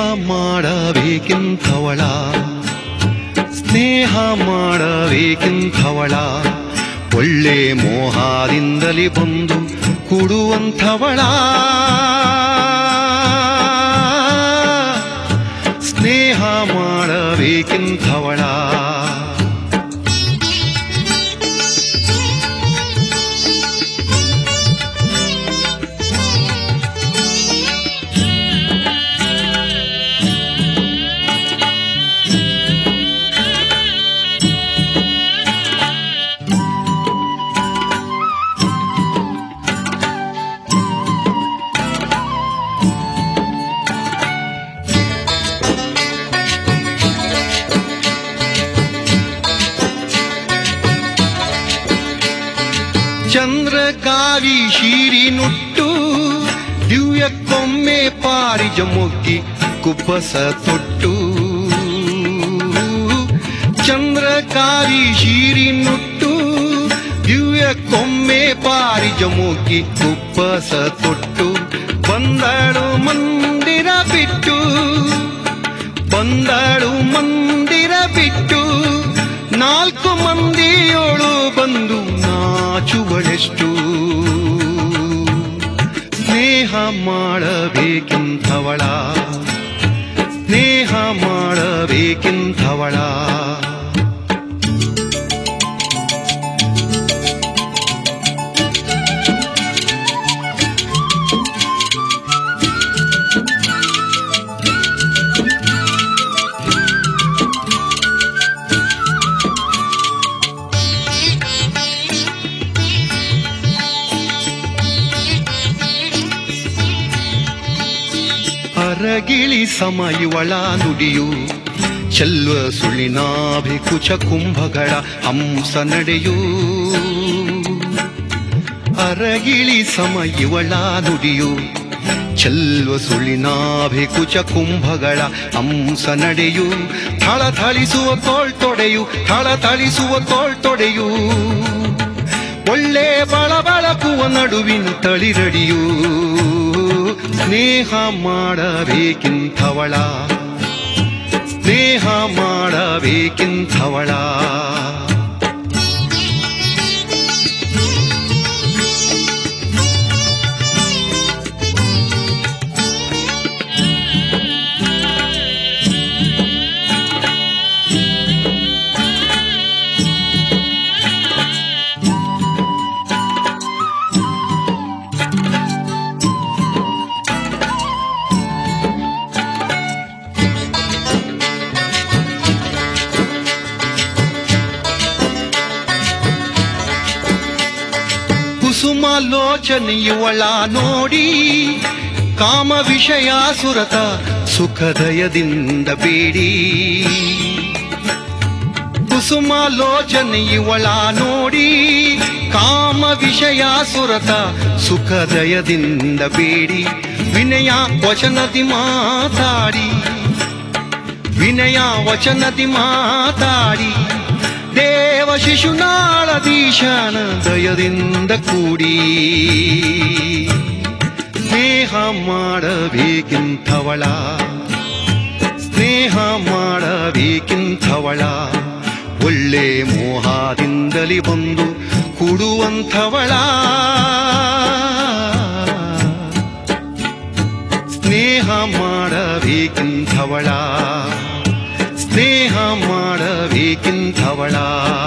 ಮಾಡಬೇಕೆಂಥವಳ ಸ್ನೇಹ ಮಾಡಬೇಕೆಂಥವಳ ಒಳ್ಳೆ ಮೋಹದಿಂದಲೇ ಬಂದು ಕೊಡುವಂಥವಳ ಸ್ನೇಹ ಮಾಡಬೇಕೆಂಥವಳ ಚಂದ್ರಗಾವಿ ಶೀರಿ ನುಟ್ಟು ದಿವ್ಯಕ್ಕೊಮ್ಮೆ ಪಾರಿಜ ಮೊಗ್ಗಿ ಕುಬ್ಬಸ ತೊಟ್ಟು ಚಂದ್ರಕಾರಿ ಶೀರಿ ನುಟ್ಟು ದಿವ್ಯಕ್ಕೊಮ್ಮೆ ಪಾರಿಜ ಮೊಗ್ಗಿ ಕುಬ್ಬಸ ತೊಟ್ಟು ಬಂದಳು ಮಂದಿರ ಬಿಟ್ಟು ಬಂದಳು ಮಂದಿರ ಬಿಟ್ಟು ನಾಲ್ಕು ಮಂದಿಯೋಳು ಬಂದು ನಾಚುವಳೆಷ್ಟು ಸ್ನೇಹ ಮಾಡಬೇಕೆಂಥವಳ ಸ್ನೇಹ ಮಾಡಬೇಕೆಂಥವಳ ಅರಗಿಳಿ ಸಮಯುವಳ ನುಡಿಯು ಚೆಲ್ವ ಸುಳಿನಾಭಿ ಕುಚ ಕುಂಭಗಳ ಹಂಸ ನಡೆಯೂ ಅರಗಿಳಿ ಸಮಯುವಳ ನುಡಿಯು ಚೆಲ್ವ ಸುಳಿನಾಭಿ ಕುಚ ಕುಂಭಗಳ ಹಂಸ ನಡೆಯು ಥಳಥಳಿಸುವ ತೋಳ್ತೊಡೆಯು ಥಳಥಳಿಸುವ ತೋಳ್ತೊಡೆಯು ಒಳ್ಳೆ ಬಳಬಳಕುವ ನಡುವಿನ ತಳಿರಡಿಯೂ ಸ್ನೇಹ ಮಾಡಬೇಕಿಂಥವಳ ಸ್ನೇಹ ಮಾಡಬೇಕಿಂಥವಳ ಕುಸುಮಾಲೋಚನೆಯುವಳ ನೋಡಿ ಕಾಮ ವಿಷಯ ಸುರತ ಸುಖದಯದಿಂದ ಬೇಡಿ ಕುಸುಮಾಲೋಚನೆಯುವಳ ನೋಡಿ ಕಾಮ ವಿಷಯ ಸುರತ ಸುಖದಯದಿಂದ ಬೇಡಿ ವಿನಯ ವಚನದಿ ಮಾತಾಡಿ ವಿನಯ ವಚನದಿ ಮಾತಾಡಿ ದೇವ ಶಿಶುನಾಳದೀಶನ ದಯದಿಂದ ಕೂಡಿ ಸ್ನೇಹ ಮಾಡಬೇಕಿಂಥವಳ ಸ್ನೇಹ ಮಾಡಬೇಕಿಂಥವಳ ಒಳ್ಳೆ ಮೋಹದಿಂದಲೇ ಬಂದು ಕೊಡುವಂಥವಳ ಸ್ನೇಹ ಮಾಡಬೇಕಿಂಥವಳ ಸ್ನೇಹ ಮಾಡಬೇಕಿಂಥವಳ